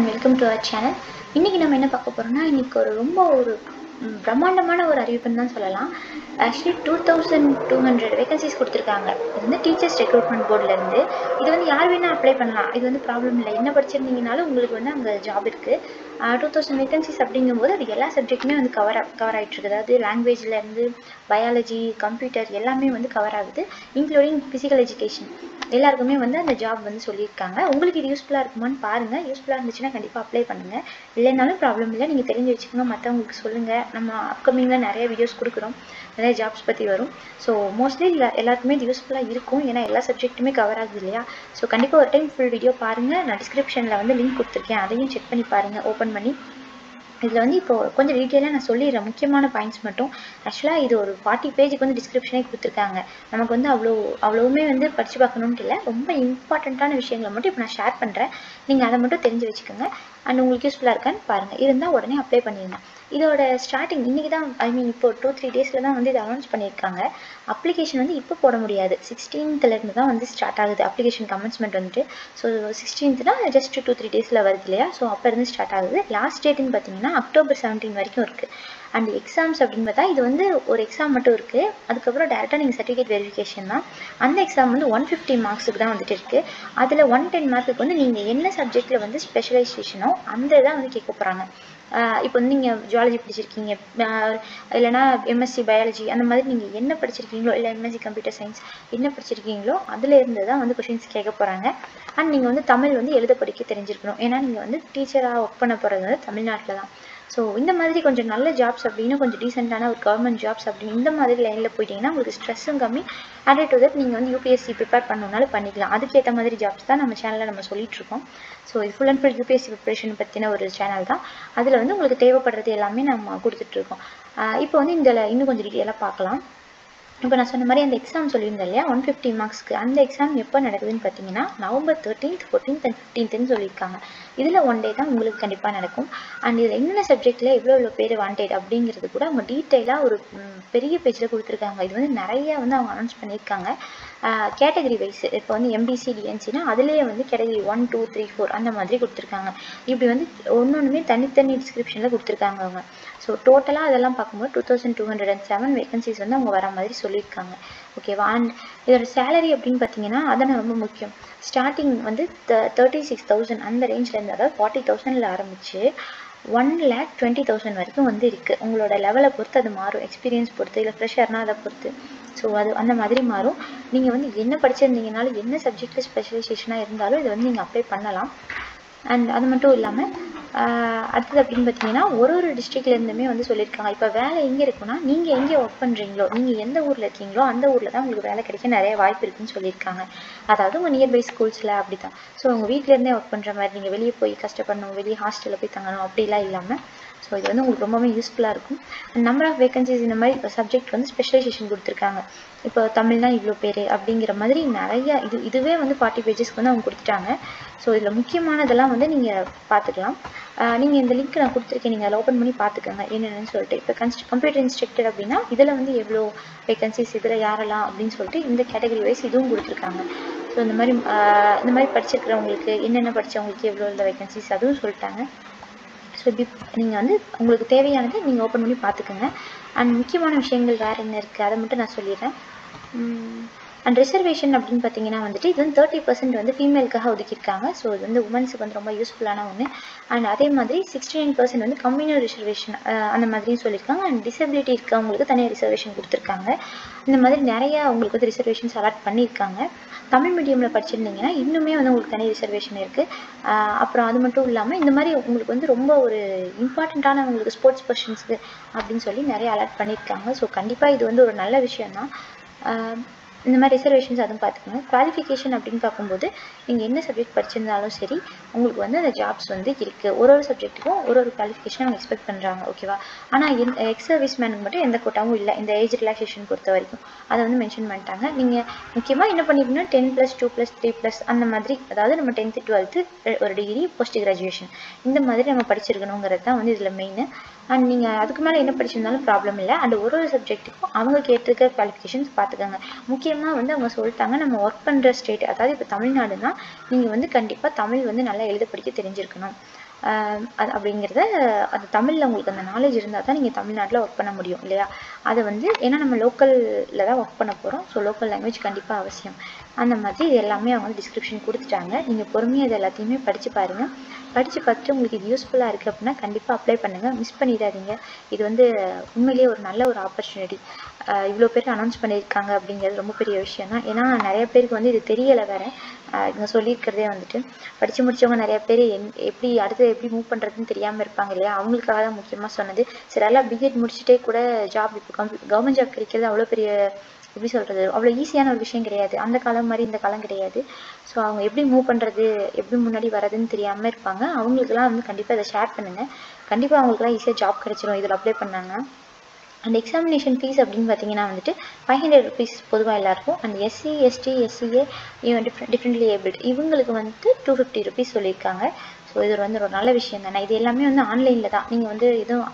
and welcome to our channel இன்றைக்கி நம்ம என்ன பார்க்க போகிறோம்னா இன்றைக்கி ஒரு ரொம்ப ஒரு ம், பிரம்மாண்டமான ஒரு அறிவிப்புன்னு தான் சொல்லலாம் actually two thousand two hundred vacancies கொடுத்துருக்காங்க இது வந்து டீச்சர்ஸ் ரெக்ரூட்மெண்ட் போர்ட்லேருந்து இது வந்து யார் வேணால் அப்ளை பண்ணலாம் இது வந்து ப்ராப்ளம் இல்லை என்ன படிச்சிருந்தீங்கனாலும் உங்களுக்கு வந்து அங்கே ஜாப் இருக்குது டூ தௌசண்ட் வேகன்சிஸ் அப்படிங்கும்போது அது எல்லா சப்ஜெக்ட்டுமே வந்து கவர் கவர் ஆகிட்டுருக்கு அதாவது லாங்குவேஜ்லேருந்து பயாலஜி கம்ப்யூட்டர் எல்லாமே வந்து கவர் ஆகுது இன்க்ளூடிங் ஃபிசிக்கல் எஜுகேஷன் எல்லாருக்குமே வந்து அந்த ஜாப் வந்து சொல்லியிருக்காங்க உங்களுக்கு இது யூஸ்ஃபுல்லாக இருக்குமான்னு பாருங்கள் யூஸ்ஃபுல்லாக இருந்துச்சுன்னா கண்டிப்பாக அப்ளை பண்ணுங்கள் இல்லைனாலும் ப்ராப்ளம் இல்லை நீங்கள் தெரிஞ்சு வச்சுக்கோங்க மற்றவங்களுக்கு சொல்லுங்கள் நம்ம அப்கமிங்கில் நிறைய வீடியோஸ் கொடுக்குறோம் நிறைய ஜாப்ஸ் பற்றி வரும் ஸோ மோஸ்ட்லி எல்லாருக்குமே இது யூஸ்ஃபுல்லாக இருக்கும் ஏன்னா எல்லா சப்ஜெக்ட்டுமே கவர் ஆகுது இல்லையா ஸோ கண்டிப்பாக ஒரு டைம் ஃபுல் வீடியோ பாருங்கள் நான் டிஸ்கிரிப்ஷனில் வந்து லிங்க் கொடுத்துருக்கேன் அதையும் செக் பண்ணி பாருங்கள் ஓப்பன் பண்ணி இதில் வந்து இப்போ கொஞ்சம் டீட்டெயிலாக நான் சொல்லிடுறேன் முக்கியமான பாயிண்ட்ஸ் மட்டும் ஆக்சுவலாக இது ஒரு ஃபார்ட்டி பேஜுக்கு வந்து டிஸ்கிரிப்ஷனே கொடுத்துருக்காங்க நமக்கு வந்து அவ்வளோ அவ்வளோவுமே வந்து படித்து பார்க்கணுன்ட்டு இல்லை ரொம்ப இம்பார்ட்டண்ட்டான விஷயங்களை மட்டும் இப்போ நான் ஷேர் பண்ணுறேன் நீங்கள் அதை மட்டும் தெரிஞ்சு வச்சுக்கோங்க அண்ட் உங்களுக்கு யூஸ்ஃபுல்லாக இருக்கான்னு பாருங்கள் இருந்தால் உடனே அப்ளை பண்ணிடுங்க இதோட ஸ்டார்டிங் இன்றைக்கி தான் ஐ மீன் இப்போ டூ த்ரீ டேஸில் தான் வந்து இது அனௌன்ஸ் பண்ணியிருக்காங்க அப்ளிகேஷன் வந்து இப்போ போட முடியாது சிக்ஸ்டீன்த்துலேருந்து தான் வந்து ஸ்டார்ட் ஆகுது அப்ளிகேஷன் கமென்ஸ்மெண்ட் வந்துட்டு ஸோ சிக்ஸ்டீன்த்னா ஜஸ்ட் டூ த்ரீ டேஸில் வருது இல்லையா ஸோ அப்போ இருந்து ஸ்டார்ட் ஆகுது லாஸ்ட் டேட்டுன்னு பார்த்தீங்கன்னா அக்டோபர் செவன்டீன் வரைக்கும் இருக்குது அண்ட் எக்ஸாம்ஸ் அப்படின்னு பார்த்தா இது வந்து ஒரு எக்ஸாம் மட்டும் இருக்குது அதுக்கப்புறம் டேரெக்டாக நீங்கள் சர்டிஃபிகேட் வெரிஃபிகேஷன் தான் அந்த எக்ஸாம் வந்து ஒன் ஃபிஃப்டி மார்க்ஸுக்கு தான் வந்துட்டு இருக்குது அதில் ஒன் டென் மார்க்குக்கு வந்து நீங்கள் என்ன சப்ஜெக்ட்டில் வந்து ஸ்பெஷலைசேஷனோ அந்த இதான் வந்து கேட்க போகிறாங்க இப்போ வந்து நீங்கள் ஜுவாலஜி படிச்சிருக்கீங்க ஆஹ் இல்லைனா எம்எஸ்சி பயாலஜி அந்த மாதிரி நீங்கள் என்ன படிச்சிருக்கீங்களோ இல்லை எம்எஸ்சி கம்ப்யூட்டர் சயின்ஸ் என்ன படிச்சிருக்கீங்களோ அதில் இருந்து தான் வந்து கொஷின்ஸ் கேட்க போகிறாங்க அண்ட் நீங்கள் வந்து தமிழ் வந்து எழுத படிக்க தெரிஞ்சிருக்கணும் ஏன்னா நீங்கள் வந்து டீச்சராக ஒர்க் பண்ண போகிறது வந்து தமிழ்நாட்டில் தான் ஸோ இந்த மாதிரி கொஞ்சம் நல்ல ஜாப்ஸ் அப்படின்னு கொஞ்சம் டீசெண்டான ஒரு கவர்மெண்ட் ஜாப்ஸ் அப்படின்னு இந்த மாதிரி லைனில் போயிட்டீங்கன்னா உங்களுக்கு ஸ்ட்ரெஸ்ஸும் கம்மி added to that நீங்கள் வந்து யூபிஎஸ்சி ப்ரிப்பேர் பண்ணணுனாலும் பண்ணிக்கலாம் அதுக்கேற்ற மாதிரி ஜாப்ஸ் தான் நம்ம சேனலில் நம்ம சொல்லிட்டு இருக்கோம் ஸோ இது full and full UPSC preparation பற்றின ஒரு சேனல் தான் அதில் வந்து உங்களுக்கு தேவைப்படுறது எல்லாமே நம்ம கொடுத்துட்ருக்கோம் இப்போ வந்து இதில் இன்னும் கொஞ்சம் டீட்டெயிலாக பார்க்கலாம் இப்போ நான் சொன்ன மாதிரி அந்த எக்ஸாம் சொல்லியிருந்தேன் இல்லையா ஒன் ஃபிஃப்டி மார்க்ஸ்க்கு அந்த எக்ஸாம் எப்போ நடக்குதுன்னு பார்த்தீங்கன்னா நவம்பர் தேர்ட்டீன்த் ஃபோர்டீன்த் அண்ட் ஃபிஃப்டீன்த்னு சொல்லியிருக்காங்க இதில் ஒன் டே தான் உங்களுக்கு கண்டிப்பாக நடக்கும் அண்ட் இதில் என்னென்ன சப்ஜெக்டில் எவ்வளோ எவ்வளோ பேர் வாண்டட் அப்படிங்கிறது கூட அவங்க டீட்டெயிலாக ஒரு ம், பெரிய பேஜில் கொடுத்துருக்காங்க இது வந்து நிறைய வந்து அவங்க அனௌன்ஸ் பண்ணியிருக்காங்க கேட்டகரி வைஸ் இப்போ வந்து எம்பிசி டிஎன்சினா அதுலேயே வந்து category one two three four அந்த மாதிரி கொடுத்துருக்காங்க இப்படி வந்து ஒன்று ஒன்றுமே தனித்தனி டிஸ்கிரிப்ஷனில் கொடுத்துருக்காங்க அவங்க ஸோ டோட்டலாக அதெல்லாம் பார்க்கும்போது two thousand two hundred and seven vacancies வந்து அவங்க வர மாதிரி சொல்லியிருக்காங்க ஓகேவா அண்ட் இதோட சேலரி அப்படின்னு பார்த்தீங்கன்னா அதான ரொம்ப முக்கியம் ஸ்டார்டிங் வந்து தேர்ட்டி சிக்ஸ் தௌசண்ட் அந்த ரேஞ்சிலேருந்து அதாவது ஃபார்ட்டி தௌசண்டில் ஆரம்பிச்சு ஒன் லேக் டுவெண்ட்டி தௌசண்ட் வரைக்கும் வந்து இருக்குது உங்களோட லெவலை பொறுத்து அது மாறும் எக்ஸ்பீரியன்ஸ் பொறுத்து இல்லை ஃப்ரெஷர்னா அதை பொறுத்து ஸோ அது அந்த மாதிரி மாறும் நீங்கள் வந்து என்ன படிச்சிருந்தீங்கனாலும் என்ன சப்ஜெக்டில் ஸ்பெஷலைசேஷனாக இருந்தாலும் இதை வந்து நீங்கள் அப்ளை பண்ணலாம் அண்ட் அது மட்டும் இல்லாமல் அடுத்தது அப்படின்னு பார்த்தீங்கன்னா ஒரு ஒரு டிஸ்ட்ரிக்ட்ல இருந்துமே வந்து சொல்லியிருக்காங்க இப்போ வேலை எங்கே இருக்குன்னா நீங்கள் எங்கே ஒர்க் பண்ணுறீங்களோ நீங்கள் எந்த ஊரில் இருக்கீங்களோ அந்த ஊரில் தான் உங்களுக்கு வேலை கிடைக்க நிறைய வாய்ப்பு இருக்குன்னு சொல்லியிருக்காங்க அதாவது உங்கள் நியர்பை ஸ்கூல்ஸில் அப்படி தான் ஸோ உங்கள் வீட்டிலேருந்தே ஒர்க் பண்ணுற மாதிரி நீங்கள் வெளியே போய் கஷ்டப்படணும் வெளியே ஹாஸ்டலில் போய் தங்கணும் அப்படிலாம் இல்லாமல் ஸோ இது வந்து உங்களுக்கு ரொம்பவே யூஸ்ஃபுல்லாக இருக்கும் நம்பர் ஆஃப் வேகன்சிஸ் இந்த மாதிரி சப்ஜெக்ட் வந்து ஸ்பெஷலைசேஷன் கொடுத்துருக்காங்க இப்போ தமிழ்னா இவ்வளோ பேர் அப்படிங்கிற மாதிரி நிறைய இது இதுவே வந்து ஃபார்ட்டி பேஜஸ்க்கு வந்து அவங்க கொடுத்துட்டாங்க ஸோ இதில் முக்கியமானதெல்லாம் வந்து நீங்கள் பார்த்துக்கலாம் நீங்கள் இந்த லிங்க் நான் கொடுத்துருக்கேன் நீங்கள் அதில் ஓப்பன் பண்ணி பார்த்துக்கோங்க என்னென்னு சொல்லிட்டு இப்போ கன்ஸ்ட் கம்ப்யூட்டர் இன்ஸ்ட்ரக்டர் அப்படின்னா இதில் வந்து எவ்வளோ வேகன்சிஸ் இதில் யாரெல்லாம் அப்படின்னு சொல்லிட்டு இந்த கேட்டகரி வைஸ் இதுவும் கொடுத்துருக்காங்க ஸோ இந்த மாதிரி ஆஹ் இந்த மாதிரி படிச்சிருக்கிறவங்களுக்கு என்னென்ன படித்தவங்களுக்கு எவ்வளோ உள்ள வேகன்சிஸ் அதுவும் சொல்லிட்டாங்க ஸோ இப்படி நீங்கள் வந்து உங்களுக்கு தேவையானதை நீங்கள் ஓப்பன் பண்ணி பார்த்துக்கோங்க அண்ட் முக்கியமான விஷயங்கள் வேறு என்ன இருக்குது அதை மட்டும் நான் சொல்லிடுறேன் அண்ட் ரிசர்வேஷன் அப்படின்னு பார்த்தீங்கன்னா வந்துட்டு இது வந்து தேர்ட்டி பர்சன்ட் வந்து ஃபீமேலுக்காக ஒதுக்கியிருக்காங்க ஸோ இது வந்து உமன்ஸுக்கு வந்து ரொம்ப யூஸ்ஃபுல்லான ஒன்று அண்ட் அதே மாதிரி சிக்ஸ்டி நைன் பர்சன்ட் வந்து கம்யூனல் ரிசர்வேஷன் அந்த மாதிரியும் சொல்லியிருக்காங்க அண்ட் டிசபிலிட்டி இருக்கவங்களுக்கு தனியாக ரிசர்வேஷன் கொடுத்துருக்காங்க இந்த மாதிரி நிறைய அவங்களுக்கு வந்து ரிசர்வேஷன்ஸ் அலாட் பண்ணியிருக்காங்க தமிழ் மீடியமில் படிச்சிருந்தீங்கன்னா இன்னுமே வந்து உங்களுக்கு தனி ரிசர்வேஷன் இருக்குது அப்புறம் அது மட்டும் இல்லாமல் இந்த மாதிரி உங்களுக்கு வந்து ரொம்ப ஒரு இம்பார்ட்டண்ட்டான உங்களுக்கு ஸ்போர்ட்ஸ் பர்சன்ஸ்க்கு அப்படின்னு சொல்லி நிறைய அலாட் பண்ணியிருக்காங்க ஸோ கண்டிப்பாக இது வந்து ஒரு நல்ல விஷயம்தான் ஆஹ் இந்த மாதிரி ரிசர்வேஷன்ஸ் அதுவும் பார்த்துக்கோங்க குவாலிஃபிகேஷன் அப்படின்னு பார்க்கும்போது நீங்கள் என்ன சப்ஜெக்ட் படிச்சிருந்தாலும் சரி உங்களுக்கு வந்து அந்த ஜாப்ஸ் வந்து இருக்குது ஒரு ஒரு சப்ஜெக்ட்டுக்கும் ஒரு ஒரு குவாலிஃபிகேஷன் அவங்க எக்ஸ்பெக்ட் பண்ணுறாங்க ஓகேவா ஆனால் எந்த எக்ஸ் சர்வீஸ் மேனுக்கு மட்டும் எந்த கோட்டாவும் இல்லை இந்த ஏஜ் ரிலாக்ஸேஷன் பொறுத்த வரைக்கும் அதை வந்து மென்ஷன் பண்ணிட்டாங்க நீங்கள் முக்கியமாக என்ன பண்ணிக்கணும்னா ten plus two plus three plus அந்த மாதிரி அதாவது நம்ம டென்த்து டுவெல்த்து ஒரு டிகிரி போஸ்ட் கிராஜுவேஷன் இந்த மாதிரி நம்ம படிச்சிருக்கணுங்கிறது தான் வந்து இதில் மெயின் அண்ட் நீங்கள் அதுக்கு மேலே என்ன படிச்சிருந்தாலும் ப்ராப்ளம் இல்லை அண்ட் ஒரு ஒரு சப்ஜெக்ட்டுக்கும் அவங்க கேட்டிருக்க குவாலிஃபிகேஷன்ஸ் பார்த்துக்கோங்க முக்கியமாக வந்து அவங்க சொல்லிட்டாங்க நம்ம ஒர்க் பண்ணுற ஸ்டேட் அதாவது இப்போ தமிழ்நாடுனா நீங்கள் வந்து கண்டிப்பாக தமிழ் வந்து நல்லா நல்லா எழுத படிக்க தெரிஞ்சிருக்கணும் ஆஹ் அது அப்படிங்கிறத அது தமிழில் உங்களுக்கு அந்த நாலேஜ் இருந்தால் தான் நீங்கள் தமிழ்நாட்டில் ஒர்க் பண்ண முடியும் இல்லையா அதை வந்து ஏன்னா நம்ம லோக்கலில் தான் ஒர்க் பண்ண போகிறோம் ஸோ லோக்கல் லாங்குவேஜ் கண்டிப்பாக அவசியம் அந்த மாதிரி இது எல்லாமே அவங்க வந்து டிஸ்கிரிப்ஷன் கொடுத்துட்டாங்க நீங்கள் பொறுமையாக இது எல்லாத்தையுமே படித்து பாருங்கள் படித்து பார்த்துட்டு உங்களுக்கு இது யூஸ்ஃபுல்லாக இருக்குது அப்படின்னா கண்டிப்பாக அப்ளை பண்ணுங்கள் மிஸ் பண்ணிடாதீங்க இது வந்து உண்மையிலேயே ஒரு நல்ல ஒரு ஆப்பர்ச்சுனிட்டி இவ்வளோ பேர் அனௌன்ஸ் பண்ணியிருக்காங்க அப்படிங்கிறது ரொம்ப பெரிய விஷயம் தான் ஏன்னா நிறைய பேருக்கு வந்து இது தெரியலை வேறு இவங்க சொல்லியிருக்கிறதே வந்துட்டு படித்து முடிச்சவங்க நிறைய பேர் என் எப்படி அடுத்து எப்படி மூவ் பண்ணுறதுன்னு தெரியாமல் இருப்பாங்க இல்லையா அவங்களுக்காக தான் முக்கியமாக சொன்னது சரி எல்லாம் பிஎட் முடிச்சுட்டே கூட ஜாப் இப்போ கம்ப்யூ கவர்மெண்ட் ஜாப் கிடைக்கிறது அவ்வளோ பெரிய எப்படி சொல்கிறது அவ்வளோ ஈஸியான ஒரு விஷயம் கிடையாது அந்த காலம் மாதிரி இந்த காலம் கிடையாது ஸோ அவங்க எப்படி மூவ் பண்ணுறது எப்படி முன்னாடி வரதுன்னு தெரியாமல் இருப்பாங்க அவங்களுக்குலாம் வந்து கண்டிப்பாக இதை ஷேர் பண்ணுங்கள் கண்டிப்பாக அவங்களுக்குலாம் ஈஸியாக ஜாப் கிடைச்சிரும் இதில் அப்ளை பண்ணாங்க அந்த எக்ஸாமினேஷன் ஃபீஸ் அப்படின்னு பார்த்தீங்கன்னா வந்துட்டு ஃபைவ் ஹண்ட்ரட் ருபீஸ் பொதுவாக எல்லாருக்கும் அந்த SC ST SCA different differently abled இவங்களுக்கு வந்துட்டு டூ ஃபிஃப்டி ருபீஸ் சொல்லியிருக்காங்க ஸோ இது வந்து ஒரு நல்ல விஷயம் தானே இது எல்லாமே வந்து ஆன்லைனில் தான் நீங்கள் வந்து எதுவும்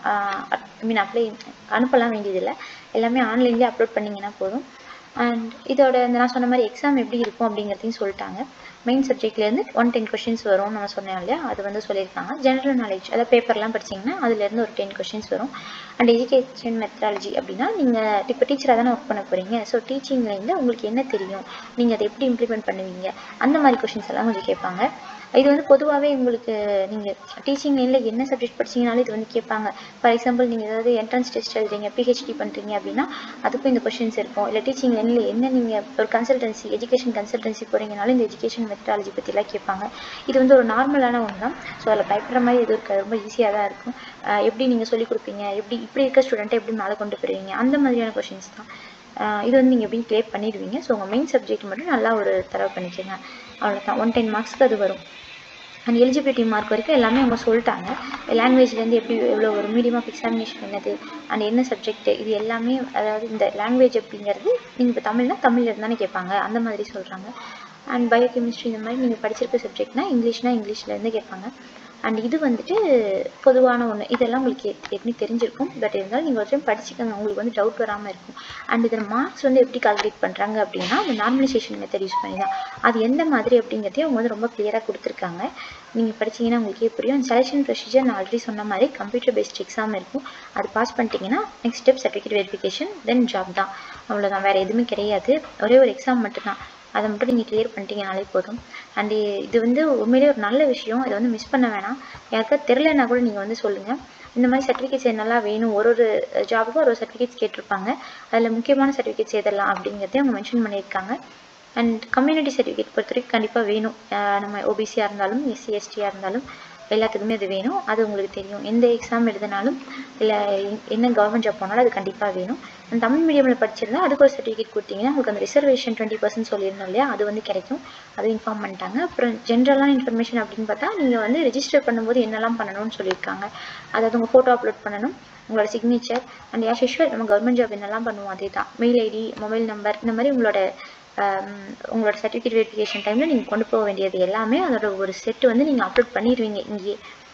ஐ மீன் அப்ளை அனுப்பலாம் வேண்டியதில்லை எல்லாமே ஆன்லைன்லேயே அப்லோட் பண்ணிங்கன்னா போதும் அண்ட் இதோட இந்த நான் சொன்ன மாதிரி எக்ஸாம் எப்படி இருக்கும் அப்படிங்கிறதையும் சொல்லிட்டாங்க மெயின் சப்ஜெக்ட்லேருந்து ஒன் டென் கொஷின்ஸ் வரும் நம்ம சொன்னோம் இல்லையா அது வந்து சொல்லியிருக்காங்க ஜென்ரல் நாலேஜ் அதாவது பேப்பர்லாம் படிச்சிங்கன்னா அதுலேருந்து ஒரு டென் கொஷின்ஸ் வரும் அண்ட் எஜுகேஷன் மெத்தடாலஜி அப்படின்னா நீங்கள் இப்போ டீச்சராக தானே ஒர்க் பண்ண போகிறீங்க ஸோ டீச்சிங்லேருந்து உங்களுக்கு என்ன தெரியும் நீங்கள் அதை எப்படி இம்ப்ளிமெண்ட் பண்ணுவீங்க அந்த மாதிரி கொஷின்ஸ் எல்லாம் கொஞ்சம் கேட்பாங்க இது வந்து பொதுவாகவே உங்களுக்கு நீங்கள் டீச்சிங் லைனில் என்ன சப்ஜெக்ட் படிச்சீங்கனாலும் இது வந்து கேட்பாங்க ஃபார் எக்ஸாம்பிள் நீங்கள் ஏதாவது என்ட்ரன்ஸ் டெஸ்ட் எழுதுறீங்க பிஹெச்டி பண்ணுறீங்க அப்படின்னா அதுக்கும் இந்த கொஷின்ஸ் இருக்கும் இல்லை டீச்சிங் லைனில் என்ன நீங்கள் ஒரு கன்சல்டன்சி எஜுகேஷன் கன்சல்டன்சி போகிறீங்கனாலும் இந்த எஜுகேஷன் மெத்தடாலஜி பற்றிலாம் கேட்பாங்க இது வந்து ஒரு நார்மலான ஒன்று தான் ஸோ அதில் பயப்படுற மாதிரி எதுவும் இருக்காது ரொம்ப ஈஸியாக தான் இருக்கும் அஹ் எப்படி நீங்கள் சொல்லிக் கொடுப்பீங்க எப்படி இப்படி இருக்க ஸ்டூடெண்ட்டை எப்படி மேலே கொண்டு போயிருவீங்க அந்த மாதிரியான கொஷின்ஸ் தான் ஆஹ் இது வந்து நீங்கள் எப்படி கிளியர் பண்ணிடுவீங்க ஸோ உங்கள் மெயின் சப்ஜெக்ட் மட்டும் நல்லா ஒரு தரவு பண்ணிக்கோங்க அவ்வளோதான் ஒன் டென் மார்க்ஸ்க்கு அது வரும் அண்ட் எலிஜிபிலிட்டி மார்க் வரைக்கும் எல்லாமே அவங்க சொல்லிட்டாங்க லாங்குவேஜ்லேருந்து எப்படி எவ்வளோ ஒரு மீடியம் ஆஃப் எக்ஸாமினேஷன் என்னது அண்ட் என்ன சப்ஜெக்ட் இது எல்லாமே அதாவது இந்த லாங்குவேஜ் அப்படிங்கிறது நீங்கள் இப்போ தமிழ்னா தமிழ்ல இருந்தானே கேட்பாங்க அந்த மாதிரி சொல்கிறாங்க அண்ட் பயோகெமிஸ்ட்ரி இந்த மாதிரி நீங்கள் படிச்சிருக்க சப்ஜெக்ட்னா இங்கிலீஷ்னா இங்கிலீஷ்லேருந்து கேட்பாங்க அண்ட் இது வந்துட்டு பொதுவான ஒன்று இதெல்லாம் உங்களுக்கு ஏற்- ஏற்கனவே தெரிஞ்சிருக்கும் பட் இருந்தாலும் நீங்கள் ஒரு டைம் படிச்சுக்கோங்க உங்களுக்கு வந்து டவுட் வராமல் இருக்கும் அண்ட் இதில் மார்க்ஸ் வந்து எப்படி கால்குலேட் பண்ணுறாங்க அப்படின்னா அந்த நார்மலைசேஷன் மெத்தட் யூஸ் பண்ணி தான் அது எந்த மாதிரி அப்படிங்கிறதையும் அவங்க வந்து ரொம்ப கிளியராக கொடுத்துருக்காங்க நீங்கள் படிச்சீங்கன்னா உங்களுக்கே புரியும் செலெக்ஷன் ப்ரொசீஜர் நான் ஆல்ரெடி சொன்ன மாதிரி கம்ப்யூட்டர் பேஸ்ட் எக்ஸாம் இருக்கும் அது பாஸ் பண்ணிட்டீங்கன்னா next step certificate verification then job தான் அவ்வளோதான் வேறு எதுவுமே கிடையாது ஒரே ஒரு எக்ஸாம் மட்டும்தான் அதை மட்டும் நீங்கள் கிளியர் பண்ணிட்டீங்கனாலே போதும் அண்ட் இது வந்து உண்மையிலேயே ஒரு நல்ல விஷயம் இதை வந்து மிஸ் பண்ண வேணாம் யாருக்காவது தெரிலனா கூட நீங்கள் வந்து சொல்லுங்கள் இந்த மாதிரி சர்டிஃபிகேட்ஸ் என்னெல்லாம் வேணும் ஒரு ஒரு ஜாபுக்கும் ஒரு ஒரு சர்டிஃபிகேட்ஸ் கேட்டிருப்பாங்க அதில் முக்கியமான சர்டிஃபிகேட்ஸ் எதெல்லாம் அப்படிங்கிறதையும் அவங்க மென்ஷன் பண்ணியிருக்காங்க அண்ட் கம்யூனிட்டி சர்டிஃபிகேட் பொறுத்த வரைக்கும் கண்டிப்பாக வேணும் அஹ் நம்ம ஓபிசியாக இருந்தாலும் எஸ்சி எஸ்டியாக இருந்தாலும் எல்லாத்துக்குமே அது வேணும் அது உங்களுக்கு தெரியும் எந்த எக்ஸாம் எழுதினாலும் இல்லை என்ன கவர்மெண்ட் ஜாப் போனாலும் அது கண்டிப்பாக வேணும் அந்த தமிழ் மீடியமில் படிச்சிருந்தா அதுக்கு ஒரு சர்டிஃபிகேட் கொடுத்தீங்கன்னா உங்களுக்கு அந்த ரிசர்வேஷன் டுவெண்ட்டி பர்சன்ட் சொல்லியிருந்தோம் இல்லையா அது வந்து கிடைக்கும் அது இன்ஃபார்ம் பண்ணிட்டாங்க அப்புறம் ஜென்ரலான இன்ஃபர்மேஷன் அப்படின்னு பார்த்தா நீங்கள் வந்து ரெஜிஸ்டர் பண்ணும்போது என்னெல்லாம் பண்ணணும்னு சொல்லியிருக்காங்க அதாவது உங்கள் ஃபோட்டோ அப்லோட் பண்ணணும் உங்களோட சிக்னேச்சர் அண்ட் யாஸ் யூஷுவல் நம்ம கவர்மெண்ட் ஜாப் என்னெல்லாம் பண்ணுவோம் அதே தான் மெயில் ஐடி மொபைல் நம்பர் இந்த மாதிரி உங்களோட ஆம், உங்களோட சர்டிஃபிகேட் வெரிஃபிகேஷன் டைமில் நீங்கள் கொண்டு போக வேண்டியது எல்லாமே அதோட ஒரு செட்டு வந்து நீங்கள் அப்லோட் பண்ணிடுவீங்க இங்கேயே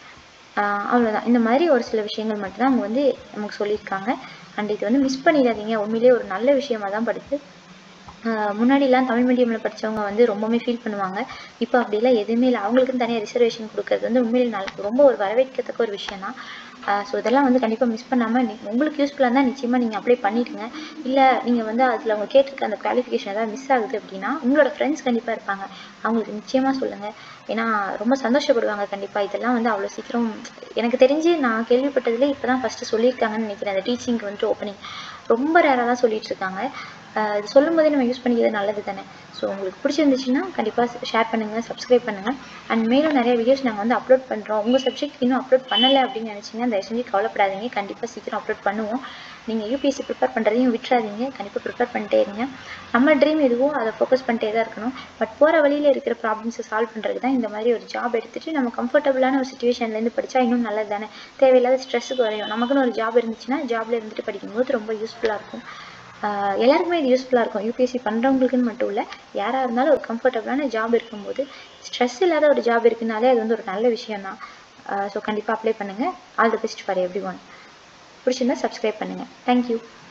ஆஹ் அவ்வளவுதான் இந்த மாதிரி ஒரு சில விஷயங்கள் மட்டும்தான் அவங்க வந்து நமக்கு சொல்லியிருக்காங்க அண்ட் இது வந்து மிஸ் பண்ணிடாதீங்க உண்மையிலேயே ஒரு நல்ல விஷயமா தான் படுது ஆஹ் முன்னாடிலாம் தமிழ் மீடியமில் படிச்சவங்க வந்து ரொம்பவுமே ஃபீல் பண்ணுவாங்க இப்போ அப்படிலாம் எதுவுமே இல்லை அவங்களுக்குன்னு தனியாக ரிசர்வேஷன் கொடுக்கறது வந்து உண்மையிலே நல்ல ரொம்ப ஒரு வரவேற்கத்தக்க ஒரு விஷயம் தான் ஸோ இதெல்லாம் வந்து கண்டிப்பாக மிஸ் பண்ணாமல் உங்களுக்கு யூஸ்ஃபுல்லாக இருந்தால் நிச்சயமாக நீங்கள் அப்ளை பண்ணிடுங்க இல்லை நீங்கள் வந்து அதில் அவங்க கேட்டிருக்க அந்த குவாலிஃபிகேஷன் ஏதாவது மிஸ் ஆகுது அப்படின்னா உங்களோட ஃப்ரெண்ட்ஸ் கண்டிப்பாக இருப்பாங்க அவங்களுக்கு நிச்சயமாக சொல்லுங்கள் ஏன்னா ரொம்ப சந்தோஷப்படுவாங்க கண்டிப்பாக இதெல்லாம் வந்து அவ்வளோ சீக்கிரம் எனக்கு தெரிஞ்சு நான் கேள்விப்பட்டதுல இப்போ தான் ஃபஸ்ட்டு சொல்லியிருக்காங்கன்னு நினைக்கிறேன் அந்த டீச்சிங்க்கு வந்துட்டு ஓப்பனிங் ரொம்ப ரேராக தான் சொல்லிட்டு இருக்காங்க ஆஹ் இது சொல்லும் போதே நம்ம யூஸ் பண்ணிக்கிறது நல்லது தானே ஸோ உங்களுக்கு பிடிச்சிருந்துச்சுன்னா கண்டிப்பாக ஷேர் பண்ணுங்கள் சப்ஸ்கிரைப் பண்ணுங்கள் அண்ட் மேலும் நிறைய வீடியோஸ் நாங்கள் வந்து அப்லோட் பண்ணுறோம் உங்கள் சப்ஜெக்ட் இன்னும் அப்லோட் பண்ணலை அப்படின்னு நினச்சிங்கன்னா தயவு செஞ்சு கவலைப்படாதீங்க கண்டிப்பாக சீக்கிரம் அப்லோட் பண்ணுவோம் நீங்கள் யூபிஎஸ்சி ப்ரிப்பேர் பண்ணுறதையும் விட்டுறாதீங்க கண்டிப்பாக ப்ரிப்பேர் பண்ணிட்டே இருங்க நம்ம ட்ரீம் எதுவோ அதை ஃபோக்கஸ் பண்ணிட்டே தான் இருக்கணும் பட் போகிற வழியில் இருக்கிற ப்ராப்ளம்ஸை சால்வ் பண்ணுறதுக்கு தான் இந்த மாதிரி ஒரு ஜாப் எடுத்துகிட்டு நம்ம கம்ஃபர்டபுளான ஒரு சுச்சுவேஷன்லேருந்து படித்தா இன்னும் நல்லது தானே தேவையில்லாத ஸ்ட்ரெஸ்ஸுக்கு குறையும் நமக்குன்னு ஒரு ஜாப் இருந்துச்சுன்னா ஜாப்ல இருந்துட்டு படிக்கும்போது ரொம்ப யூஸ்ஃபுல்லாக இருக்கும் ஆஹ் எல்லாருக்குமே இது யூஸ்ஃபுல்லாக இருக்கும் யூபிஎஸ்சி பண்ணுறவங்களுக்குன்னு மட்டும் இல்லை யாராக இருந்தாலும் ஒரு கம்ஃபர்டபுளான ஜாப் இருக்கும்போது ஸ்ட்ரெஸ் இல்லாத ஒரு ஜாப் இருக்குனாலே அது வந்து ஒரு நல்ல விஷயம் தான் ஸோ கண்டிப்பாக அப்ளை பண்ணுங்கள் all the best for every one பிடிச்சிருந்தா சப்ஸ்கிரைப் பண்ணுங்கள் தேங்க்யூ